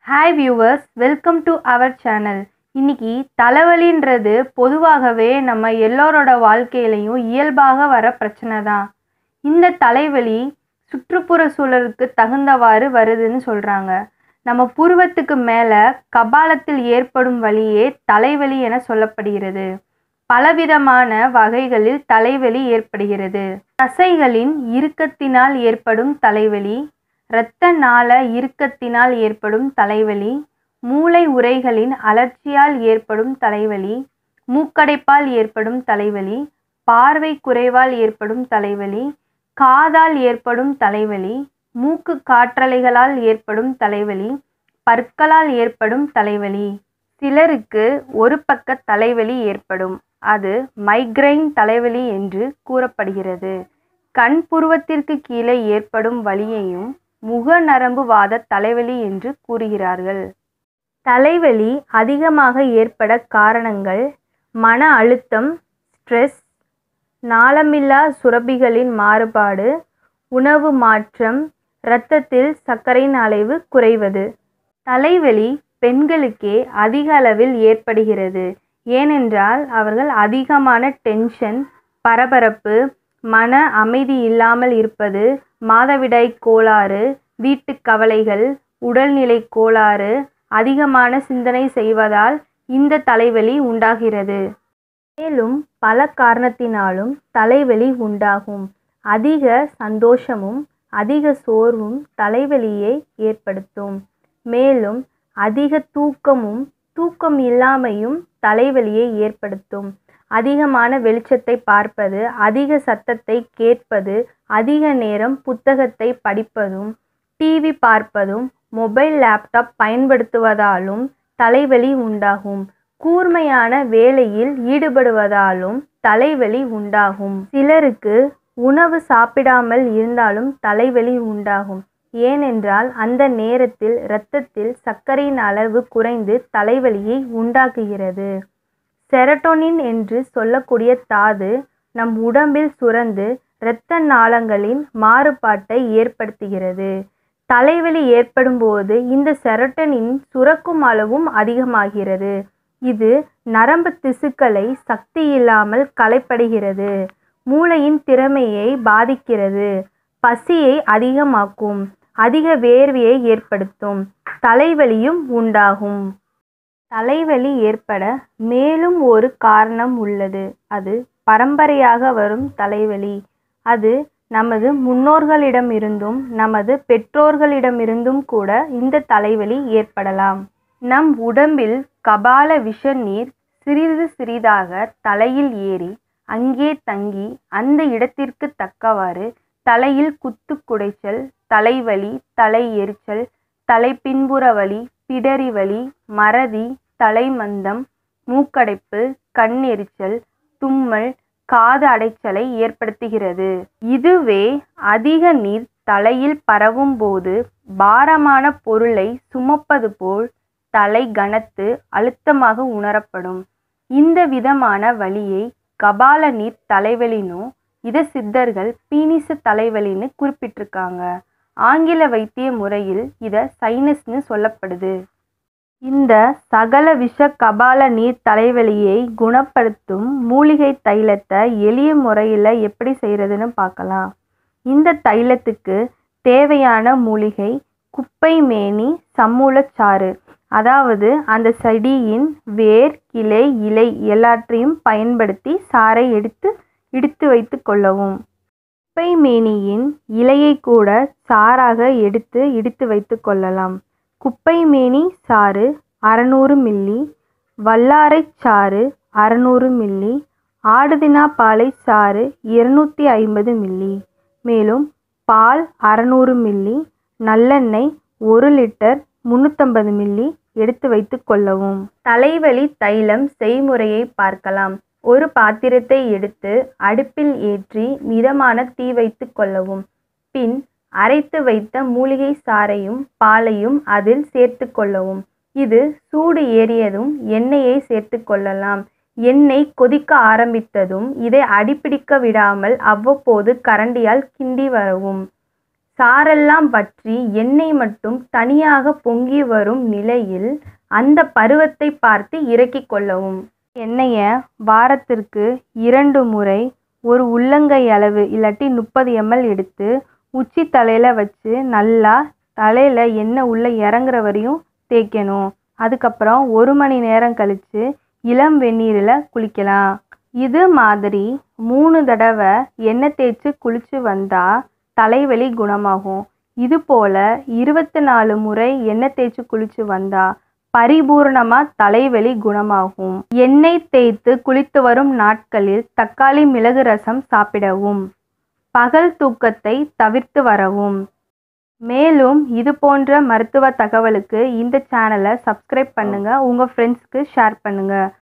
hi viewers welcome to our channel இன்னைக்கு தலைவலின்றது பொதுவாகவே நம்ம எல்லோரோட வாழ்க்கையிலையும் இயல்பாக வர பிரச்சனை தான் இந்த தலைவலி சுற்றுப்புற சூழலுக்கு தகுந்தவாறு வருதுன்னு சொல்கிறாங்க நம்ம புருவத்துக்கு மேலே கபாலத்தில் ஏற்படும் வலியே தலைவலி என சொல்லப்படுகிறது பலவிதமான வகைகளில் தலைவலி ஏற்படுகிறது தசைகளின் இறுக்கத்தினால் ஏற்படும் தலைவலி இரத்த நாள இறுக்கத்தினால் ஏற்படும் தலைவலி மூளை உறைகளின் அலர்ச்சியால் ஏற்படும் தலைவலி மூக்கடைப்பால் ஏற்படும் தலைவலி பார்வை குறைவால் ஏற்படும் தலைவலி காதால் ஏற்படும் தலைவலி மூக்கு காற்றலைகளால் ஏற்படும் தலைவலி பற்களால் ஏற்படும் தலைவலி சிலருக்கு ஒரு பக்க தலைவலி ஏற்படும் அது மைக்ரைன் தலைவலி என்று கூறப்படுகிறது கண் புருவத்திற்கு கீழே ஏற்படும் வலியையும் முக நரம்பு வாத தலைவலி என்று கூறுகிறார்கள் தலைவலி அதிகமாக ஏற்பட காரணங்கள் மன அழுத்தம் ஸ்ட்ரெஸ் நாளமில்லா சுரப்பிகளின் மாறுபாடு உணவு மாற்றம் இரத்தத்தில் சர்க்கரையின் அளவு குறைவது தலைவலி பெண்களுக்கே அதிக அளவில் ஏற்படுகிறது ஏனென்றால் அவர்கள் அதிகமான டென்ஷன் பரபரப்பு மன அமைதி இல்லாமல் இருப்பது மாதவிடாய் கோளாறு வீட்டுக் கவலைகள் உடல்நிலை கோளாறு அதிகமான சிந்தனை செய்வதால் இந்த தலைவலி உண்டாகிறது மேலும் பல காரணத்தினாலும் தலைவலி உண்டாகும் அதிக சந்தோஷமும் அதிக சோர்வும் தலைவலியை ஏற்படுத்தும் மேலும் அதிக தூக்கமும் தூக்கம் இல்லாமையும் தலைவலியை ஏற்படுத்தும் அதிகமான வெளிச்சத்தை பார்ப்பது அதிக சத்தத்தை கேட்பது அதிக நேரம் புத்தகத்தை படிப்பதும் டிவி பார்ப்பதும் மொபைல் லேப்டாப் பயன்படுத்துவதாலும் தலைவலி உண்டாகும் கூர்மையான வேலையில் ஈடுபடுவதாலும் தலைவலி உண்டாகும் சிலருக்கு உணவு சாப்பிடாமல் இருந்தாலும் தலைவலி உண்டாகும் ஏனென்றால் அந்த நேரத்தில் இரத்தத்தில் சர்க்கரையின் அளவு குறைந்து தலைவலியை உண்டாக்குகிறது செரட்டோனின் என்று சொல்லக்கூடிய தாது நம் உடம்பில் சுரந்து இரத்த நாளங்களின் மாறுபாட்டை ஏற்படுத்துகிறது தலைவலி ஏற்படும் போது இந்த செரட்டனின் சுரக்கும் அளவும் அதிகமாகிறது இது நரம்பு திசுக்களை சக்தி இல்லாமல் கலைப்படுகிறது மூளையின் திறமையை பாதிக்கிறது பசியை அதிகமாக்கும் அதிக வேர்வையை ஏற்படுத்தும் தலைவலியும் உண்டாகும் தலைவலி ஏற்பட மேலும் ஒரு காரணம் உள்ளது அது பரம்பரையாக வரும் தலைவலி அது நமது முன்னோர்களிடமிருந்தும் நமது பெற்றோர்களிடமிருந்தும் கூட இந்த தலைவலி ஏற்படலாம் நம் உடம்பில் கபால விஷ நீர் சிறிது சிறிதாக தலையில் ஏறி அங்கே தங்கி அந்த இடத்திற்கு தக்கவாறு தலையில் குத்து குடைச்சல் தலைவலி தலை எரிச்சல் தலை பின்புற வலி பிடரி வலி மறதி தலைமந்தம் மூக்கடைப்பு கண் எரிச்சல் தும்மல் காது அடைச்சலை ஏற்படுத்துகிறது இதுவே அதிக நீர் தலையில் பரவும் போது பாரமான பொருளை சுமப்பது போல் தலை கனத்து அழுத்தமாக உணரப்படும் இந்த விதமான வலியை கபால நீர் தலைவலினோ இத சித்தர்கள் பீனிச தலைவலின்னு குறிப்பிட்டிருக்காங்க ஆங்கில வைத்திய முறையில் இத சைனஸ்னு சொல்லப்படுது இந்த சகல விஷ கபால நீர் தலைவலியை குணப்படுத்தும் மூலிகை தைலத்தை எளிய முறையில் எப்படி செய்கிறதுன்னு பார்க்கலாம் இந்த தைலத்துக்கு தேவையான மூலிகை குப்பை மேனி சம்மூலச்சாறு அதாவது அந்த செடியின் வேர் கிளை இலை எல்லாற்றையும் பயன்படுத்தி சாறை எடுத்து இடித்து வைத்து கொள்ளவும் குப்பை மேனியின் இலையை கூட சாறாக எடுத்து இடித்து வைத்து கொள்ளலாம் குப்பை மேனி சாறு அறநூறு மில்லி வல்லாரைச் சாறு அறநூறு மில்லி ஆடுதினா பாலை சாறு இருநூற்றி ஐம்பது மில்லி மேலும் பால் அறநூறு மில்லி நல்லெண்ணெய் ஒரு லிட்டர் முந்நூற்றம்பது மில்லி எடுத்து வைத்து கொள்ளவும் தலைவலி தைலம் செய்முறையை பார்க்கலாம் ஒரு பாத்திரத்தை எடுத்து அடுப்பில் ஏற்றி மிதமான தீ வைத்து கொள்ளவும் பின் அரைத்து வைத்த மூலிகை சாறையும் பாலையும் அதில் சேர்த்து கொள்ளவும் இது சூடு ஏறியதும் எண்ணெயை சேர்த்து கொள்ளலாம் எண்ணெய் கொதிக்க ஆரம்பித்ததும் இதை அடிப்பிடிக்க விடாமல் அவ்வப்போது கரண்டியால் கிண்டி வரவும் சாரெல்லாம் வற்றி எண்ணெய் மட்டும் தனியாக பொங்கி வரும் நிலையில் அந்த பருவத்தை பார்த்து இறக்கிக் கொள்ளவும் எண்ணெயை வாரத்திற்கு இரண்டு முறை ஒரு உள்ளங்கை அளவு இல்லாட்டி முப்பது எம்எல் எடுத்து உச்சி தலையில் வச்சு நல்லா தலையில் எண்ணெய் உள்ளே இறங்குற வரையும் தேய்க்கணும் அதுக்கப்புறம் ஒரு மணி நேரம் கழித்து இளம் வெந்நீரில் குளிக்கலாம் இது மாதிரி மூணு தடவை எண்ணெய் தேய்ச்சி குளித்து வந்தால் தலைவலி குணமாகும் இது போல் இருபத்தி நாலு முறை எண்ணெய் தேய்ச்சி குளித்து வந்தால் பரிபூர்ணமாக தலைவலி குணமாகும் எண்ணெய் தேய்த்து குளித்து வரும் நாட்களில் தக்காளி மிளகு ரசம் சாப்பிடவும் பகல் தூக்கத்தை தவிர்த்து வரவும் மேலும் இது போன்ற மருத்துவ தகவலுக்கு இந்த சேனலை சப்ஸ்கிரைப் பண்ணுங்கள் உங்கள் ஃப்ரெண்ட்ஸ்க்கு ஷேர் பண்ணுங்கள்